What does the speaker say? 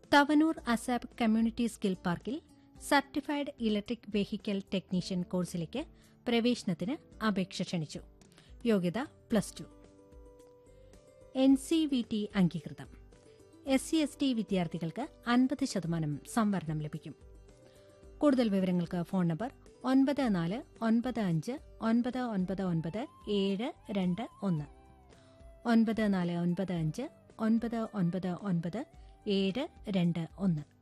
Thavanur ASAP community skill പാർക്കിൽ certified electric vehicle technician കോഴ്സിലേക്ക് പ്രവേശനത്തിന് അപേക്ഷ ക്ഷണിച്ചു യോഗ്യത plus two N C V T അംഗീകൃതം എസ് സി എസ് ടി വിദ്യാർത്ഥികൾക്ക് അൻപത് ശതമാനം സംവരണം ലഭിക്കും കൂടുതൽ വിവരങ്ങൾക്ക് ഫോൺ നമ്പർ ഒൻപത് നാല് ഒൻപത് അഞ്ച് ഒൻപത് ഒൻപത് ഒൻപത് ഏഴ് രണ്ട് ഒന്ന് ഒൻപത് നാല് ഒൻപത് അഞ്ച് ഒൻപത് ഒൻപത് ഒൻപത് ഏഴ് രണ്ട് ഒന്ന്